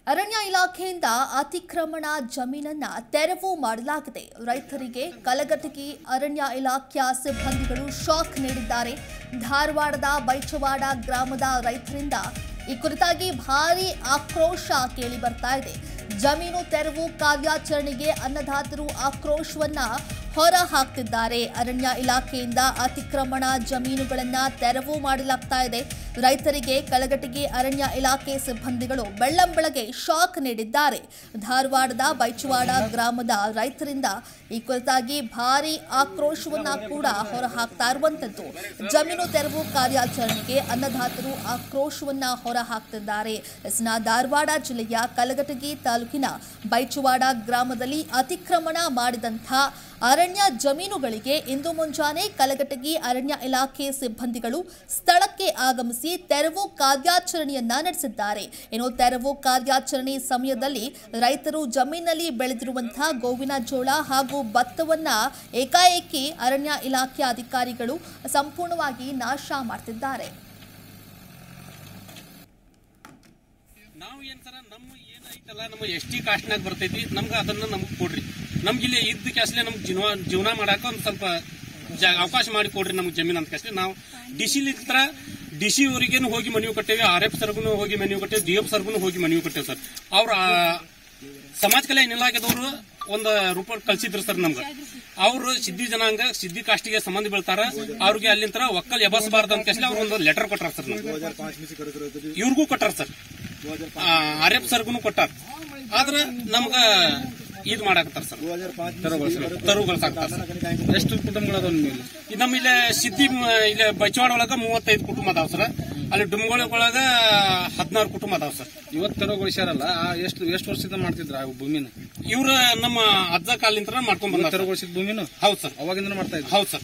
ಅರಣ್ಯ ಇಲಾಖೆಯಿಂದ ಅತಿಕ್ರಮಣ ಜಮೀನನ್ನ ತೆರವು ಮಾಡಲಾಗಿದೆ ರೈತರಿಗೆ ಕಲಘಟಗಿ ಅರಣ್ಯ ಇಲಾಖೆಯ ಸಿಬ್ಬಂದಿಗಳು ಶಾಕ್ ನೀಡಿದ್ದಾರೆ ಧಾರವಾಡದ ಬೈಚವಾಡ ಗ್ರಾಮದ ರೈತರಿಂದ ಈ ಕುರಿತಾಗಿ ಭಾರಿ ಆಕ್ರೋಶ ಕೇಳಿ ಬರ್ತಾ ಇದೆ ಜಮೀನು ತೆರವು ಕಾರ್ಯಾಚರಣೆಗೆ ಅನ್ನದಾತರು ಆಕ್ರೋಶವನ್ನ ಹೊರ ಹಾಕ್ತಿದ್ದಾರೆ ಅರಣ್ಯ ಇಲಾಖೆಯಿಂದ ಅತಿಕ್ರಮಣ ಜಮೀನುಗಳನ್ನ ತೆರವು ಮಾಡಲಾಗ್ತಾ ಇದೆ ರೈತರಿಗೆ ಕಲಘಟಗಿ ಅರಣ್ಯ ಇಲಾಖೆ ಸಿಬ್ಬಂದಿಗಳು ಬೆಳ್ಳಂಬೆಳಗ್ಗೆ ಶಾಕ್ ನೀಡಿದ್ದಾರೆ ಧಾರವಾಡದ ಬೈಚವಾಡ ಗ್ರಾಮದ ರೈತರಿಂದ ಈ ಕುರಿತಾಗಿ ಭಾರಿ ಆಕ್ರೋಶವನ್ನ ಕೂಡ ಹೊರ ಹಾಕ್ತಾ ಇರುವಂತದ್ದು ಜಮೀನು ತೆರವು ಕಾರ್ಯಾಚರಣೆಗೆ ಅನ್ನದಾತರು ಆಕ್ರೋಶವನ್ನ ಹೊರ ಹಾಕ್ತಿದ್ದಾರೆ ಎಸ್ನ ಧಾರವಾಡ ಜಿಲ್ಲೆಯ ಕಲಘಟಗಿ ತಾಲೂಕಿನ ಬೈಚವಾಡ ಗ್ರಾಮದಲ್ಲಿ ಅತಿಕ್ರಮಣ ಮಾಡಿದಂಥ ಅರಣ್ಯ ಜಮೀನುಗಳಿಗೆ ಇಂದು ಮುಂಜಾನೆ ಕಲಘಟಗಿ ಅರಣ್ಯ ಇಲಾಖೆ ಸಿಬ್ಬಂದಿಗಳು ಸ್ಥಳಕ್ಕೆ ಆಗಮಿಸಿ ತೆರವು ಕಾರ್ಯಾಚರಣೆಯನ್ನ ನಡೆಸಿದ್ದಾರೆ ಇನ್ನು ತೆರವು ಕಾರ್ಯಾಚರಣೆ ಸಮಯದಲ್ಲಿ ರೈತರು ಜಮೀನಲ್ಲಿ ಬೆಳೆದಿರುವಂತಹ ಗೋವಿನ ಜೋಳ ಹಾಗೂ ಭತ್ತವನ್ನ ಏಕಾಏಕಿ ಅರಣ್ಯ ಇಲಾಖೆ ಅಧಿಕಾರಿಗಳು ಸಂಪೂರ್ಣವಾಗಿ ನಾಶ ಮಾಡ್ತಿದ್ದಾರೆ ನಾವು ಏನ್ ಸರ ನಮ್ಮ ಏನ್ ಐತಲ್ಲ ನಮ್ಮ ಎಸ್ ಟಿ ಕಾಸ್ಟ್ನಾಗ ಬರ್ತೈತಿ ನಮ್ಗೆ ಅದನ್ನ ನಮ್ಗೆ ಕೊಡ್ರಿ ನಮ್ಗೆ ಇಲ್ಲಿ ಇದ್ದ ಕ್ಯಾಸ್ಲೆ ನಮ್ಗೆ ಜೀವನ ಜೀವನ ಮಾಡಾಕ ಒಂದ್ ಸ್ವಲ್ಪ ಜಾ- ಅವಕಾಶ ಮಾಡಿ ಕೊಡ್ರಿ ನಮ್ಗೆ ಜಮೀನ್ ಅಂತ ಕ್ಯಾಸ್ಲೆ ನಾವು ಡಿಸಿ ಲಿಂತ್ರ ಡಿ ಸಿ ಅವರಿಗೇನು ಹೋಗಿ ಮನವಿ ಕೊಟ್ಟೇವಿ ಆರ್ ಎಫ್ ಸರ್ಗುನು ಹೋಗಿ ಮನವಿ ಕೊಟ್ಟೇವಿ ಡಿ ಎಫ್ ಸರ್ಗುನು ಹೋಗಿ ಮನವಿ ಕೊಟ್ಟೇವಿ ಸರ್ ಅವ್ರ ಆ, ಸಮಾಜ ಕಲ್ಯಾಣ ಇಲಾಖೆದವರು ಒಂದು ರೂಪಾಯಿ ಕಳ್ಸಿದ್ರು ಸರ್ ನಮ್ಗೆ ಅವರು ಸಿದ್ಧಿ ಜನಾಂಗ ಸಿದ್ಧಿ ಕಾಸ್ಟಿಗೆ ಸಂಬಂಧ ಬೀಳ್ತಾರ ಅವ್ರಿಗೆ ಅಲ್ಲಿಂತರ ಒಕ್ಕಲ್ ಎಬಸಬಾರ್ದು ಅಂತ ಕೇಳಿ ಅವ್ರು ಒಂದು ಲೆಟರ್ ಕೊಟ್ಟಾರ ಸರ್ ನಮ್ಗೆ. ಇವ್ರಿಗೂ ಕೊಟ್ಟಾರ ಸರ್ ಆರ್ ಎಫ್ ಸರ್ಗುನು ಕೊಟ್ಟಾರ ಆದ್ರ ನಮ್ಗ ಇದ್ ಮಾಡಾಕತ್ತಾರ ಸರ್ ತರುಗೊಳ್ಸಾಕ್ತಾರ ಸರ್ ಎಷ್ಟು ಕುಟುಂಬಗಳದಾವ ನಿಮ್ಮಲ್ಲಿ ಇದು ನಮ್ಮ ಇಲ್ಲೇ ಸಿದ್ದಿ ಮ- ಇಲ್ಲೇ ಬೈಚವಾಡ ಒಳಗ ಮೂವತ್ತೈದು ಕುಟುಂಬ ಅದಾವ ಸರ್ ಅಲ್ಲಿ ಡುಮ್ಗೋಳಿ ಒಳಗ ಹದಿನಾರು ಕುಟುಂಬ ಅದಾವ ಸರ್ ಇವತ್ತು ತೆರವುಗೊಳಿಸ್ಯಾರಲ್ಲ ಆ ಎಷ್ಟು ಎಷ್ಟು ವರ್ಷದಿಂದ ಮಾಡ್ತಿದ್ರ ಆ ಭೂಮಿನ ಇವ್ರ ನಮ್ಮ ಅಜ್ಜ ಕಾಲಿಂತ್ರ ಮಾಡ್ಕೊಂಡ್ ಬಂದ ತೆರವುಗೊಳಿಸಿದ ಭೂಮಿನ ಹೌದು ಸರ್ ಅವಾಗಿಂದ ಮಾಡ್ತಾ ಇದ್ರು ಹೌದು ಸರ್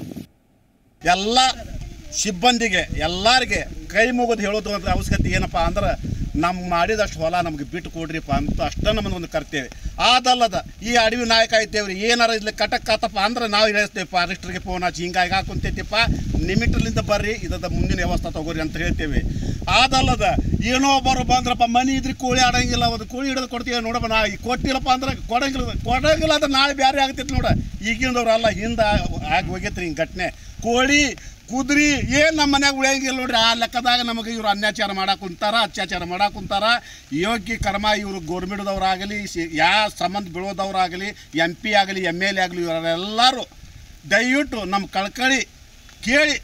ಎಲ್ಲ ಸಿಬ್ಬಂದಿಗೆ ಎಲ್ಲರಿಗೆ ಕೈ ಮುಗಿದು ಹೇಳೋದು ಅಂತ ಅವಶ್ಯಕತೆ ಏನಪ್ಪ ಅಂದ್ರೆ ನಮ್ಮ ಮಾಡಿದಷ್ಟು ಹೊಲ ನಮ್ಗೆ ಬಿಟ್ಟು ಕೊಡ್ರಿಪ್ಪ ಅಂತ ಅಷ್ಟೇ ನಮ್ಮದು ಒಂದು ಕರ್ತೇವೆ ಅದಲ್ಲದ ಈ ಅಡವಿ ನಾಯಕ ಐತೇವ್ರಿ ಏನಾರ ಇಲ್ಲಿ ಕಟಕ್ ಆತಪ್ಪ ಅಂದ್ರೆ ನಾವು ಹೇಳ್ತೇವೆ ಫಾರೆಸ್ಟ್ರಿಗೆ ಫೋನ್ ಹಚ್ಚಿ ಹಿಂಗಾಗಿ ಹಾಕುಂತೈತಿಪ್ಪ ನಿಮಿಟ್ಲಿಂದ ಬರ್ರಿ ಇದದ ಮುಂದಿನ ವ್ಯವಸ್ಥೆ ತಗೋರಿ ಅಂತ ಹೇಳ್ತೇವೆ ಅದಲ್ಲದ ಏನೋ ಒಬ್ಬರು ಬಂದ್ರಪ್ಪ ಮನಿ ಇದ್ರಿ ಕೋಳಿ ಆಡಂಗಿಲ್ಲ ಒಂದು ಕೋಳಿ ಹಿಡಿದು ಕೊಡ್ತೀವಿ ನೋಡಪ್ಪ ನಾ ಈ ಕೊಟ್ಟಿಲ್ಲಪ್ಪ ಅಂದ್ರೆ ಕೊಡಂಗಿಲ್ಲ ಕೊಡಂಗಿಲ್ಲ ಅಂದ್ರೆ ನಾಳೆ ಬೇರೆ ಆಗ್ತೈತಿ ನೋಡ ಈಗಿನದವ್ರಲ್ಲ ಹಿಂದೆ ಆಗಿ ಹೋಗೈತ್ರಿ ಹಿಂಗೆ ಘಟನೆ ಕೋಳಿ ಕುದುರಿ ಏನು ನಮ್ಮ ಮನ್ಯಾಗ ಉಳಿಯಂಗಿಲ್ಲ ನೋಡ್ರಿ ಆ ಲೆಕ್ಕದಾಗ ನಮಗೆ ಇವ್ರು ಅನ್ಯಾಚಾರ ಮಾಡಕ್ ಕುಂತಾರ ಅತ್ಯಾಚಾರ ಮಾಡಕ್ ಕುಂತಾರ ಯೋಗ್ಯ ಕರ್ಮ ಇವರು ಗೌರ್ಮೆಂಟ್ದವ್ರಾಗಲಿ ಯಾವ ಸಂಬಂಧ ಬೀಳೋದವ್ರಾಗಲಿ ಎಂ ಪಿ ಆಗಲಿ ಎಮ್ ಎಲ್ ಎ ಆಗಲಿ ಇವರೆಲ್ಲರೂ ದಯವಿಟ್ಟು ನಮ್ಮ ಕಳ್ಕಳಿ ಕೇಳಿ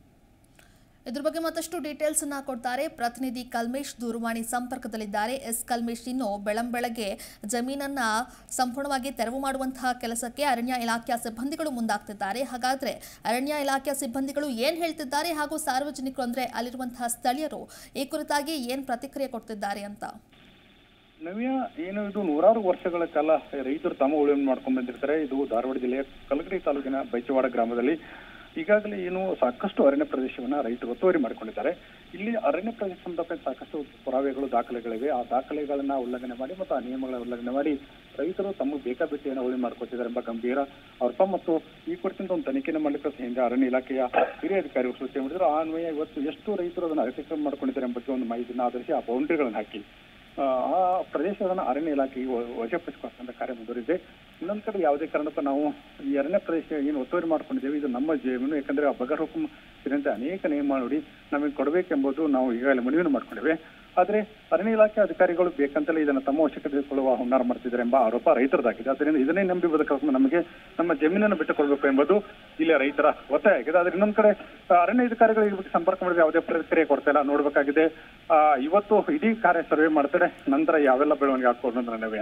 ಇದ್ರ ಬಗ್ಗೆ ಮತ್ತಷ್ಟು ಡೀಟೇಲ್ಸ್ ಅನ್ನ ಕೊಡ್ತಾರೆ ಪ್ರತಿನಿಧಿ ಕಲ್ಮೇಶ್ ದೂರವಾಣಿ ಸಂಪರ್ಕದಲ್ಲಿದ್ದಾರೆ ಎಸ್ ಕಲ್ಮೇಶ್ ಇನ್ನು ಬೆಳಂಬೆಳಗ್ಗೆ ಜಮೀನನ್ನ ಸಂಪೂರ್ಣವಾಗಿ ತೆರವು ಮಾಡುವಂತಹ ಕೆಲಸಕ್ಕೆ ಅರಣ್ಯ ಇಲಾಖೆಯ ಸಿಬ್ಬಂದಿಗಳು ಮುಂದಾಗ್ತಿದ್ದಾರೆ ಹಾಗಾದ್ರೆ ಅರಣ್ಯ ಇಲಾಖೆಯ ಸಿಬ್ಬಂದಿಗಳು ಏನ್ ಹೇಳ್ತಿದ್ದಾರೆ ಹಾಗೂ ಸಾರ್ವಜನಿಕರು ಅಂದ್ರೆ ಅಲ್ಲಿರುವಂತಹ ಸ್ಥಳೀಯರು ಈ ಕುರಿತಾಗಿ ಏನ್ ಪ್ರತಿಕ್ರಿಯೆ ಕೊಡ್ತಿದ್ದಾರೆ ಅಂತ ನವ್ಯ ಏನು ಇದು ನೂರಾರು ವರ್ಷಗಳ ಕಾಲ ರೈತರು ತಮ್ಮ ಉಳುಮೆ ಮಾಡ್ಕೊಂಡ್ ಬಂದಿರ್ತಾರೆ ಇದು ಧಾರವಾಡ ಜಿಲ್ಲೆಯ ಕಲಗಡಿ ತಾಲೂಕಿನ ಬೈಚವಾಡ ಗ್ರಾಮದಲ್ಲಿ ಈಗಾಗಲೇ ಏನು ಸಾಕಷ್ಟು ಅರಣ್ಯ ಪ್ರದೇಶವನ್ನ ರೈತರು ಒತ್ತುವರಿ ಮಾಡಿಕೊಂಡಿದ್ದಾರೆ ಇಲ್ಲಿ ಅರಣ್ಯ ಪ್ರದೇಶ ಸಂಬಂಧಪಟ್ಟ ಸಾಕಷ್ಟು ಪುರಾವೆಗಳು ದಾಖಲೆಗಳಿವೆ ಆ ದಾಖಲೆಗಳನ್ನ ಉಲ್ಲಂಘನೆ ಮಾಡಿ ಮತ್ತು ಆ ನಿಯಮಗಳ ಉಲ್ಲಂಘನೆ ಮಾಡಿ ರೈತರು ತಮಗೆ ಬೇಕಾಬಿಟ್ಟಿಯನ್ನು ಉಳುಮೆ ಮಾಡ್ಕೊತಿದ್ದಾರೆ ಎಂಬ ಗಂಭೀರ ಆರೋಪ ಮತ್ತು ಈ ಕುರಿತಂತೆ ಒಂದು ತನಿಖೆಯನ್ನು ಮಾಡಲಿಕ್ಕೆ ಹಿಂದೆ ಅರಣ್ಯ ಇಲಾಖೆಯ ಹಿರಿಯ ಅಧಿಕಾರಿಗಳು ಸೂಚನೆ ಮಾಡಿದ್ರು ಆ ಅನ್ವಯ ಇವತ್ತು ಎಷ್ಟು ರೈತರು ಅದನ್ನು ಅತಿಕ್ರಮ ಮಾಡ್ಕೊಂಡಿದ್ದಾರೆ ಎಂಬ ಬಗ್ಗೆ ಒಂದು ಮಾಹಿತಿಯನ್ನು ಆಧರಿಸಿ ಆ ಬೌಂಡ್ರಿಗಳನ್ನು ಹಾಕಿ ಆ ಆ ಪ್ರದೇಶವನ್ನು ಅರಣ್ಯ ಇಲಾಖೆಗೆ ವ- ವಶಪಡಿಸಿಕೊಳ್ಳುವಂತ ಕಾರ್ಯ ಮುಂದುವರಿದೆ ಇನ್ನೊಂದ್ ಕಡೆ ಯಾವುದೇ ಕಾರಣಕ್ಕೂ ನಾವು ಈ ಅರಣ್ಯ ಪ್ರದೇಶ ಏನು ಒತ್ತುವರಿ ಮಾಡ್ಕೊಂಡಿದ್ದೇವೆ ಇದು ನಮ್ಮ ಜಮೀನು ಯಾಕಂದ್ರೆ ಆ ಬಗರ್ ಹುಕುಂ ಸೇರಿದಂತೆ ಅನೇಕ ನಿಯಮಾವಳಿ ನಮಗೆ ಕೊಡಬೇಕೆಂಬುದು ನಾವು ಈಗಾಗಲೇ ಮನವಿಯನ್ನು ಮಾಡ್ಕೊಂಡಿದ್ದೇವೆ ಆದ್ರೆ ಅರಣ್ಯ ಇಲಾಖೆ ಅಧಿಕಾರಿಗಳು ಬೇಕಂತಲೇ ಇದನ್ನು ತಮ್ಮ ವಶಕ್ಕೆ ತೆಗೆದುಕೊಳ್ಳುವ ಹುನ್ನಾರ ಮಾಡ್ತಿದ್ದಾರೆ ಎಂಬ ಆರೋಪ ರೈತರದಾಗಿದೆ ಅದರಿಂದ ಇದನ್ನೇ ನಂಬಿ ಬದುಕಬೇಕು ನಮಗೆ ನಮ್ಮ ಜಮೀನನ್ನು ಬಿಟ್ಟುಕೊಳ್ಬೇಕು ಎಂಬುದು ಇಲ್ಲಿ ರೈತರ ಒತ್ತಾಯ ಆಗಿದೆ ಆದ್ರೆ ಇನ್ನೊಂದ್ ಕಡೆ ಆ, ಅರಣ್ಯ ಅಧಿಕಾರಿಗಳು ಈ ಬಗ್ಗೆ ಸಂಪರ್ಕ ಮಾಡಿದ್ರೆ ಯಾವುದೇ ಪ್ರತಿಕ್ರಿಯೆ ಕೊಡ್ತಾ ಇಲ್ಲ ನೋಡ್ಬೇಕಾಗಿದೆ ಆ, ಇವತ್ತು ಇಡೀ ಕಾರ್ಯ ಸರ್ವೆ ಮಾಡ್ತಾರೆ ನಂತರ ಯಾವೆಲ್ಲ ಬೆಳವಣಿಗೆ ಹಾಕೊಂಡು ನನಗೆ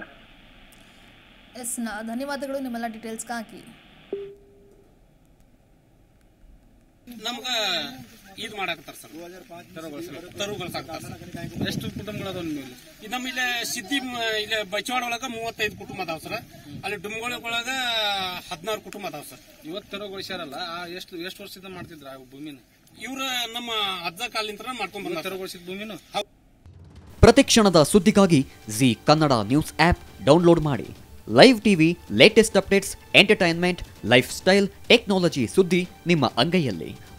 ಎಸ್ ನ ಧನ್ಯವಾದಗಳು ನಿಮ್ಮೆಲ್ಲ ಡೀಟೇಲ್ಸ್ಗಾಗಿ ನಮ್ಗ ಇದ್ ಮಾಡಾಕತ್ತಾರ ಸರ್ ತರುಗೊಳ್ಸಾಕ್ತಾರ ಸರ್ ಎಷ್ಟು ಕುಟುಂಬಗಳದಾವ ನಿಮ್ಮಲ್ಲಿ ಇದು ನಮ್ಮ ಇಲ್ಲೇ ಸಿದ್ದಿ ಮ- ಇಲ್ಲೇ ಬೈಚವಾಡ ಒಳಗ ಮೂವತ್ತೈದು ಕುಟುಂಬ ಅದಾವ ಸರ್ ಅಲ್ಲಿ ಡುಮ್ಗೋಳಿ ಒಳಗ ಹದಿನಾರು ಕುಟುಂಬ ಅದಾವ ಸರ್ ಇವತ್ತು ತೆರವುಗೊಳಿಸ್ಯಾರಲ್ಲ ಆ ಎಷ್ಟು ಎಷ್ಟು ವರ್ಷದಿಂದ ಮಾಡ್ತಿದ್ರ ಆ ಭೂಮಿನ ಇವ್ರ ನಮ್ಮ ಅಜ್ಜ ಕಾಲಿಂತ್ರ ಮಾಡ್ಕೊಂಡ್ ಬಂದ ತೆರವುಗೊಳಿಸಿದ ಭೂಮಿನ ಪ್ರತಿಕ್ಷಣದ ಸುದ್ದಿಗಾಗಿ Zee Kannada news app download ಮಾಡಿ live TV latest updates entertainment lifestyle technology ಸುದ್ದಿ ನಿಮ್ಮ ಅಂಗೈಯಲ್ಲಿ